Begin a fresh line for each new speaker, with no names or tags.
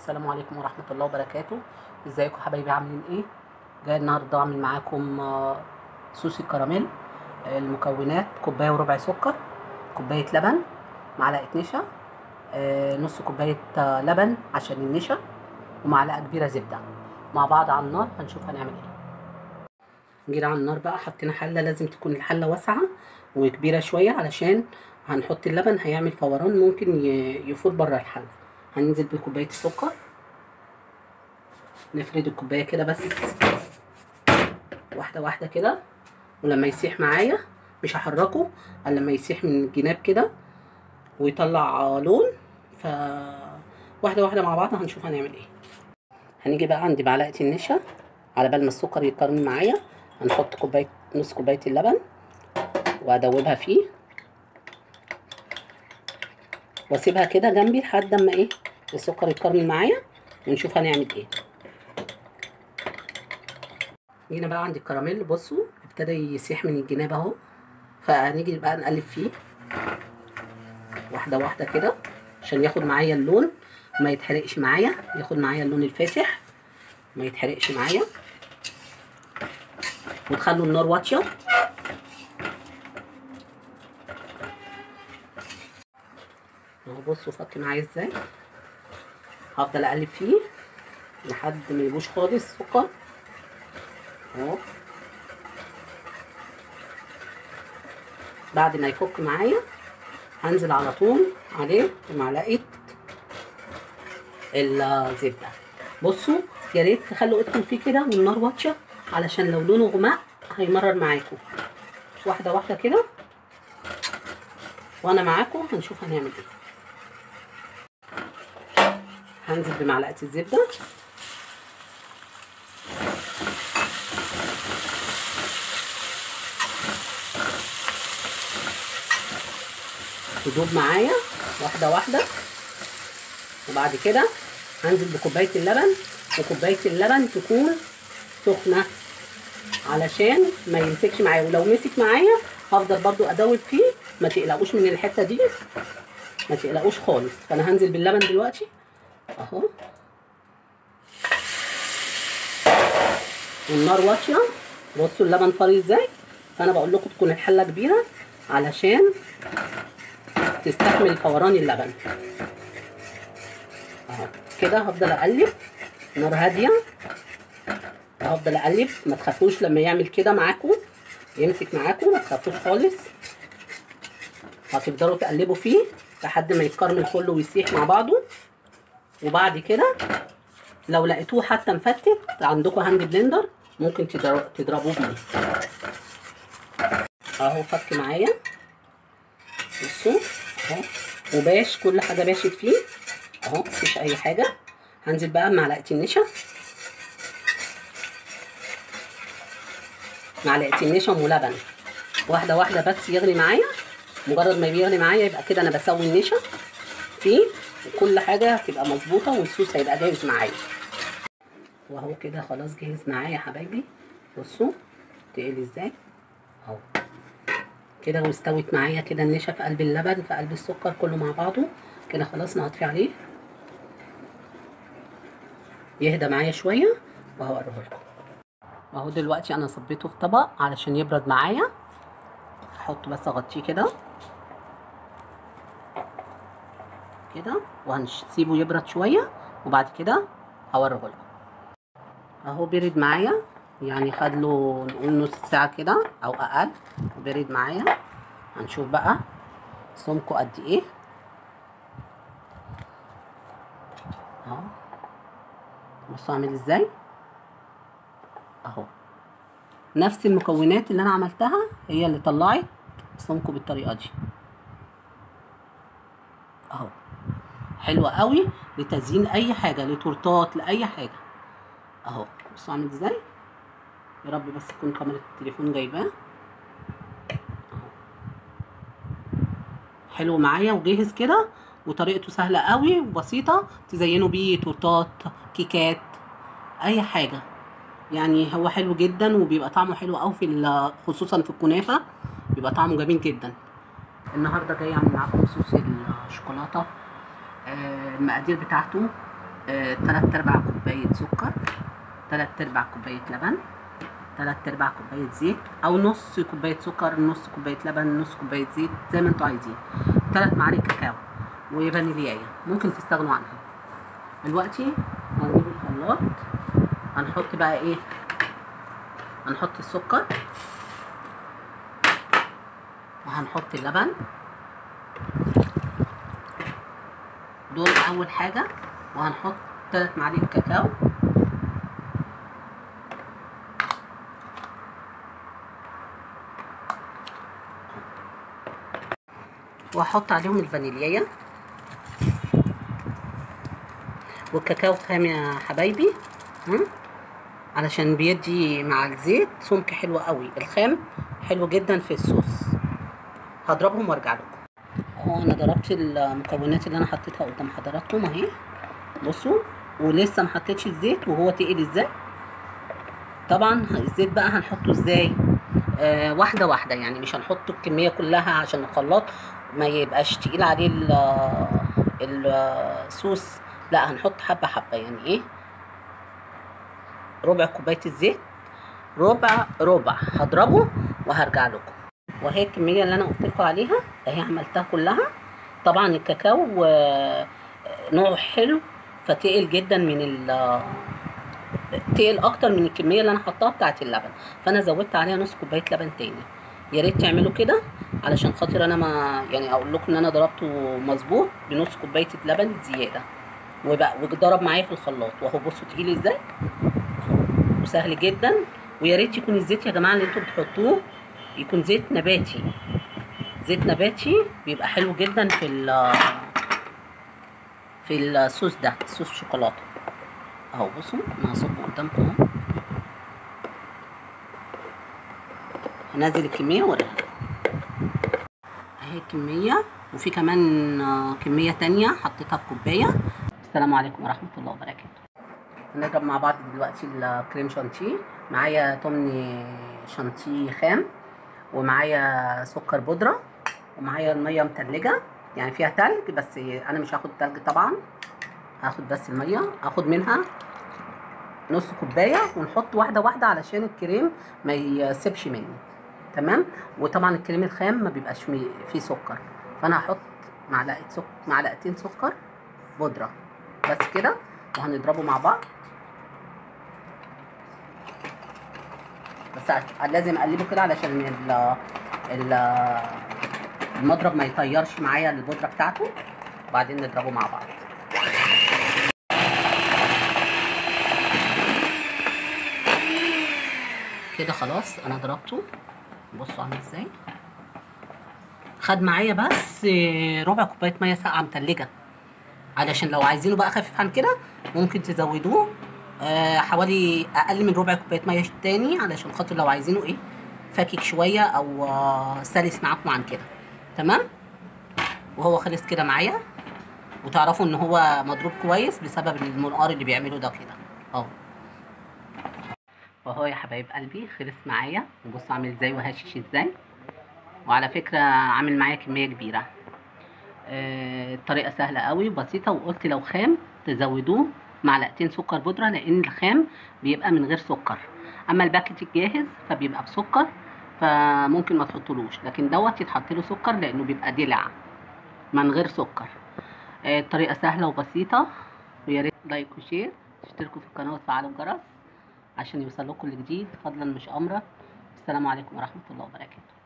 السلام عليكم ورحمة الله وبركاته ازيكم حبايبي عاملين ايه جاي النهاردة اعمل معاكم آه، صوص الكراميل آه، المكونات كوباية وربع سكر كوباية لبن معلقة نشا آه، نص كوباية آه، لبن عشان النشا ومعلقة كبيرة زبدة مع بعض على النار هنشوف هنعمل ايه جينا على النار بقى حطينا حلة لازم تكون الحلة واسعة وكبيرة شوية علشان هنحط اللبن هيعمل فوران ممكن ي- يفوت بره الحلة هننزل بكوباية السكر نفرد الكوباية كده بس واحدة واحدة كده ولما يسيح معايا مش هحركه الا لما يسيح من الجناب كده ويطلع آه، لون ف واحدة واحدة مع بعض هنشوف هنعمل ايه هنيجي بقى عند معلقة النشا على بال ما السكر يتكرمل معايا هنحط كوباية نص كوباية اللبن وادوبها فيه واسيبها كده جنبي لحد اما ايه السكر يتكرمل معايا ونشوف هنعمل ايه جينا بقى عند الكراميل بصوا ابتدى يسيح من الجناب اهو فهنيجي بقى نقلب فيه واحده واحده كده عشان ياخد معايا اللون ما يتحرقش معايا ياخد معايا اللون الفاتح ما يتحرقش معايا وتخلوا النار واطيه اهو بصوا فك معايا ازاي هفضل اقلب فيه لحد ما يبوش خالص سكر اهو بعد ما يفك معايا هنزل على طول عليه بمعلقه الزبده بصوا يا ريت تخلوا ايدكم فيه كده والنار واطيه علشان لو لونه غماء هيمرر معاكم واحده واحده كده وانا معاكم هنشوف هنعمل ايه هنزل بمعلقه الزبده تدوب معايا واحده واحده وبعد كده هنزل بكوبايه اللبن وكوبايه اللبن تكون سخنه علشان ما يمسكش معايا ولو مسك معايا هفضل برضو ادوب فيه ما تقلقوش من الحته دي ما تقلقوش خالص فانا هنزل باللبن دلوقتي اهو والنار واطيه بصوا اللبن طري ازاي فانا بقول لكم تكون الحله كبيره علشان تستحمل فوران اللبن اهو كده هفضل اقلب نار هاديه هفضل اقلب ما تخافوش لما يعمل كده معاكم يمسك معاكم ما تخافوش خالص هتفضلوا تقلبوا فيه لحد ما يتكرمل كله ويسيح مع بعضه وبعد كده لو لقيتوه حتى مفتت عندكم هاند بلندر ممكن تضر- تضربوه بيه اهو فك معايا بصوا اهو وباش كل حاجه باشت فيه اهو مفيش اي حاجه هنزل بقى بمعلقه النشا معلقه النشا ولبن واحده واحده بس يغلي معايا مجرد ما بيغلي معايا يبقى كده انا بسوي النشا فيه وكل حاجه هتبقى مظبوطه والصوص هيبقى جاهز معايا وهو كده خلاص جاهز معايا يا حبايبي بصوا تقلي ازاي اهو كده واستوت معايا كده النشا في قلب اللبن في قلب السكر كله مع بعضه كده خلاص انا هطفي عليه يهدى معايا شويه وهوريه لكم اهو دلوقتي انا صبيته في طبق علشان يبرد معايا هحطه بس اغطيه كده كده وهنسيبه يبرد شويه وبعد كده هوريه لكم اهو برد معايا يعني خد له نقول نص ساعه كده او اقل برد معايا هنشوف بقى سمكه قد ايه اهو بصوا عامل ازاي اهو نفس المكونات اللي انا عملتها هي اللي طلعت سمكه بالطريقه دي اهو حلوه قوي لتزيين اي حاجه لتورتات لاي حاجه اهو بصوا عامل ازاي يا رب بس تكون كاميرا التليفون جايباه حلو معايا وجاهز كده وطريقته سهله قوي وبسيطه تزينوا بيه تورتات كيكات اي حاجه يعني هو حلو جدا وبيبقى طعمه حلو قوي في ال- خصوصا في الكنافه بيبقى طعمه جميل جدا النهارده جاي اعمل معاكم صوص الشوكولاته آه، المقادير بتاعته آه، تلات ارباع كوبايه سكر تلات ارباع كوبايه لبن تلات ارباع كوبايه زيت او نص كوبايه سكر نص كوبايه لبن نص كوبايه زيت زي ما انتوا عايزين تلات معالق كاكاو وفانيليايه ممكن تستغنوا عنها دلوقتي هنجيب الخلاط هنحط بقى ايه هنحط السكر وهنحط اللبن دول اول حاجه وهنحط تلات معالق كاكاو واحط عليهم الفانيليا والكاكاو خام يا حبايبي ها؟ علشان بيدي مع الزيت سمك حلو قوي الخام حلو جدا في الصوص هضربهم وارجع لكم اهو انا ضربت المكونات اللي انا حطيتها قدام حضراتكم اهي بصوا ولسه ما حطيتش الزيت وهو تقل ازاي طبعا الزيت بقى هنحطه ازاي آه واحده واحده يعني مش هنحط الكميه كلها عشان الخلاط ما يبقاش تقيل عليه ال- الصوص لا هنحط حبه حبه يعني ايه ربع كوبايه الزيت ربع ربع هضربه وهرجع لكم وهي الكميه اللي انا قلت لكم عليها اهي عملتها كلها طبعا الكاكاو آه، نوعه حلو فتقل جدا من ال تقل اكتر من الكميه اللي انا حطاها بتاعه اللبن فانا زودت عليها نص كوبايه لبن تاني يا ريت تعملوا كده علشان خاطر انا ما يعني اقول لكم ان انا ضربته مظبوط بنص كوبايه لبن زياده وبقى وضرب معايا في الخلاط وهو بصوا تقيل ازاي وسهل جدا ويا ريت يكون الزيت يا جماعه اللي انتوا بتحطوه يكون زيت نباتي زيت نباتي بيبقى حلو جدا في ال في الصوص ده صوص شوكولاته اهو بصوا انا هصبه قدامكم اهو هنزل الكميه واوريها لكم. اهي الكميه وفي كمان آه، كميه تانية حطيتها في كوبايه السلام عليكم ورحمه الله وبركاته هنضرب مع بعض دلوقتي الكريم شانتيه معايا تمن شانتيه خام ومعايا سكر بودره ومعايا الميه متلجه يعني فيها تلج بس انا مش هاخد تلج طبعا هاخد بس الميه هاخد منها نص كوبايه ونحط واحده واحده علشان الكريم ما يسيبش مني تمام وطبعا الكريم الخام ما بيبقاش مي- فيه سكر فانا هحط معلقه سكر معلقتين سكر بودره بس كده وهنضربه مع بعض بس ع- لازم اقلبه كده علشان ال ال المضرب ما يطيرش معايا البودره بتاعته وبعدين نضربه مع بعض كده خلاص انا ضربته بصوا عامل ازاي خد معايا بس آه، ربع كوبايه ميه ساقعه متلجه علشان لو عايزينه بقى خفيف عن كده ممكن تزودوه آه، حوالي اقل من ربع كوبايه ميه تاني علشان خاطر لو عايزينه ايه فاكك شويه او آه، سلس معاكم عن كده تمام وهو خلص كده معايا وتعرفوا ان هو مضروب كويس بسبب المنقار اللي بيعمله ده كده اهو وهو يا حبايب قلبي خلص معايا وبصوا عامل ازاي وهشش ازاي وعلى فكرة عامل معايا كمية كبيرة آه، الطريقة سهلة قوي وبسيطة وقلت لو خام تزودوه معلقتين سكر بودرة لأن الخام بيبقى من غير سكر أما الباكت الجاهز فبيبقى بسكر فممكن ما تحطولوش لكن دوت يتحط له سكر لأنه بيبقى دلع من غير سكر آه، الطريقة سهلة وبسيطة ويا ريت لايك وشير تشتركوا في القناة وتفعلوا الجرس عشان يوصل لكم الجديد فضلا مش أمرا السلام عليكم ورحمة الله وبركاته